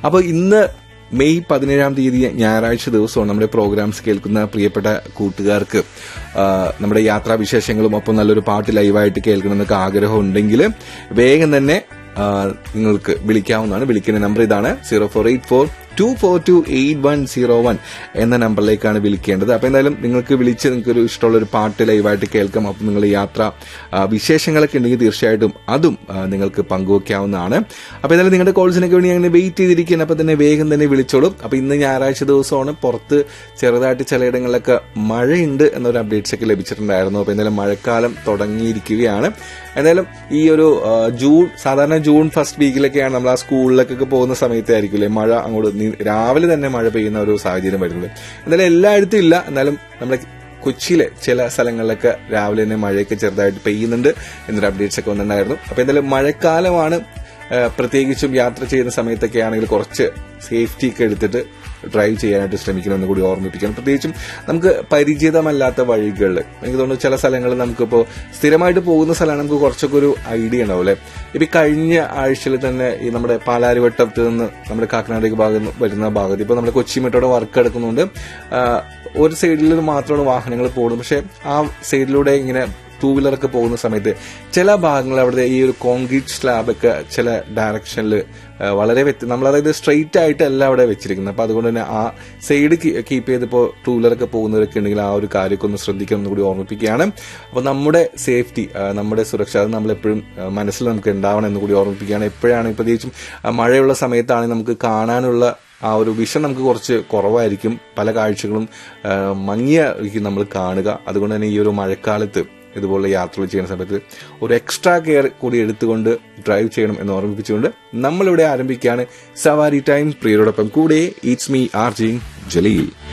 അപ്പോൾ ഇന്ന് മെയ് പതിനേഴാം തീയതി ഞായറാഴ്ച ദിവസമാണ് നമ്മുടെ പ്രോഗ്രാംസ് കേൾക്കുന്ന പ്രിയപ്പെട്ട കൂട്ടുകാർക്ക് ആ, നമ്മുടെ യാത്രാവിശേഷങ്ങളും ഒപ്പം നല്ലൊരു പാട്ട് ലൈവായിട്ട് കേൾക്കണമെന്നൊക്കെ ആഗ്രഹം ഉണ്ടെങ്കിൽ വേഗം തന്നെ ആ, നിങ്ങൾക്ക് വിളിക്കാവുന്നതാണ് വിളിക്കുന്ന നമ്പർ ഇതാണ് zero four eight four two four two eight one zero one എന്ന നമ്പറിലേക്കാണ് വിളിക്കേണ്ടത് അപ്പൊ എന്തായാലും നിങ്ങൾക്ക് വിളിച്ച് നിങ്ങൾക്ക് ഒരു ഇഷ്ടമുള്ള ഒരു പാട്ട് ലൈവായിട്ട് കേൾക്കാം അപ്പം നിങ്ങൾ യാത്ര ആ, വിശേഷങ്ങളൊക്കെ ഉണ്ടെങ്കിൽ തീർച്ചയായിട്ടും അതും ആ, നിങ്ങൾക്ക് പങ്കുവെക്കാവുന്നതാണ് അപ്പൊ എന്തായാലും നിങ്ങളുടെ കോൾസിനൊക്കെ വേണ്ടി അങ്ങനെ വെയിറ്റ് ചെയ്തിരിക്കുകയാണ് അപ്പൊ തന്നെ വേഗം തന്നെ വിളിച്ചോളും അപ്പൊ ഇന്ന് ഞായറാഴ്ച ദിവസമാണ് പുറത്ത് ചെറുതായിട്ട് ചിലയിടങ്ങളിലൊക്കെ മഴയുണ്ട് എന്നൊരു അപ്ഡേറ്റ്സ് ഒക്കെ ലഭിച്ചിട്ടുണ്ടായിരുന്നു അപ്പൊ എന്തായാലും മഴക്കാലം തുടങ്ങിയിരിക്കുകയാണ് എന്തായാലും ഈ ഒരു ആ, ജൂൺ സാധാരണ ജൂൺ ഫസ്റ്റ് വീക്കിലൊക്കെയാണ് നമ്മൾ ആ സ്കൂളിലേക്കൊക്കെ പോകുന്ന സമയത്തായിരിക്കില്ലേ മഴ അങ്ങോട്ട് നീ- രാവിലെ തന്നെ മഴ പെയ്യുന്ന ഒരു സാഹചര്യം വരുന്നത് എന്തായാലും എല്ലായിടത്തും ഇല്ല എന്നാലും നമ്മുടെ കൊച്ചിയിലെ ചില സ്ഥലങ്ങളിലൊക്കെ രാവിലെ തന്നെ മഴയൊക്കെ ചെറുതായിട്ട് പെയ്യുന്നുണ്ട് എന്നൊരു അപ്ഡേറ്റ്സ് ഒക്കെ വന്നിട്ടുണ്ടായിരുന്നു അപ്പൊ എന്തായാലും മഴക്കാലമാണ് ആ, പ്രത്യേകിച്ചും യാത്ര ചെയ്യുന്ന സമയത്തൊക്കെ ആണെങ്കിൽ കുറച്ച് സേഫ്റ്റി ഒക്കെ എടുത്തിട്ട് ഡ്രൈവ് ചെയ്യാനായിട്ട് ശ്രമിക്കണമെന്ന് കൂടി ഓർമ്മിപ്പിക്കണം പ്രത്യേകിച്ചും നമുക്ക് പരിചിതമല്ലാത്ത വഴികളിൽ എനിക്ക് തോന്നുന്നു ചില സ്ഥലങ്ങളിൽ നമുക്കിപ്പോൾ സ്ഥിരമായിട്ട് പോകുന്ന സ്ഥലമാണ് നമുക്ക് കുറച്ചൊക്കെ ഒരു ഐഡിയ ഉണ്ടാവും അല്ലെ ഇപ്പൊ ഈ കഴിഞ്ഞ ആഴ്ചയിൽ തന്നെ ഈ നമ്മുടെ പാലാരിവട്ടത്ത് നിന്ന് നമ്മുടെ കാക്കനാടേക്ക് ഭാഗത്ത് വരുന്ന ഭാഗത്ത് ഇപ്പൊ നമ്മുടെ കൊച്ചി മെട്രോയുടെ വർക്ക് എടുക്കുന്നുണ്ട് ആ, ഒരു സൈഡിൽ മാത്രമാണ് വാഹനങ്ങൾ പോകുന്നത് പക്ഷെ ആ സൈഡിലൂടെ ഇങ്ങനെ ടൂ വീലറൊക്കെ പോകുന്ന സമയത്ത് ചില ഭാഗങ്ങൾ അവിടെ ഈ ഒരു കോൺക്രീറ്റ് സ്ലാബൊക്കെ ചില ഡയറക്ഷനിൽ വളരെ വ്യത്യ നമ്മൾ അതായത് സ്ട്രെയിറ്റ് ആയിട്ടല്ല അവിടെ വെച്ചിരിക്കുന്നത് അപ്പൊ അതുകൊണ്ട് തന്നെ ആ സൈഡ് കീപ്പ് ചെയ്തിപ്പോൾ ടൂ വീലറൊക്കെ പോകുന്നവരൊക്കെ ഉണ്ടെങ്കിൽ ആ ഒരു കാര്യമൊക്കെ ഒന്ന് ശ്രദ്ധിക്കണം എന്ന് കൂടി ഓർമ്മിപ്പിക്കുകയാണ് അപ്പോൾ നമ്മുടെ സേഫ്റ്റി നമ്മുടെ സുരക്ഷ അത് നമ്മളെപ്പോഴും ആ, മനസ്സിൽ നമുക്ക് ഉണ്ടാവണം എന്ന് കൂടി ഓർമ്മിപ്പിക്കുകയാണ് എപ്പോഴാണ് പ്രത്യേകിച്ചും ആ, മഴയുള്ള സമയത്താണ് നമുക്ക് കാണാനുള്ള ആ ഒരു വിഷൻ നമുക്ക് കുറച്ച് കുറവായിരിക്കും പല കാഴ്ചകളും ആ, മങ്ങിയായിരിക്കും നമ്മൾ കാണുക അതുകൊണ്ട് തന്നെ ഈ ഒരു മഴക്കാലത്ത് ഇതുപോലെ യാത്രകൾ ചെയ്യുന്ന സമയത്ത് ഒരു എക്സ്ട്രാ കെയർ കൂടി എടുത്തുകൊണ്ട് ഡ്രൈവ് ചെയ്യണം എന്ന് ഓർമ്മിപ്പിച്ചുകൊണ്ട് നമ്മളിവിടെ ആരംഭിക്കുകയാണ് സവാരി ടൈം പ്രിയരോടൊപ്പം കൂടെ it's me R J Jaleel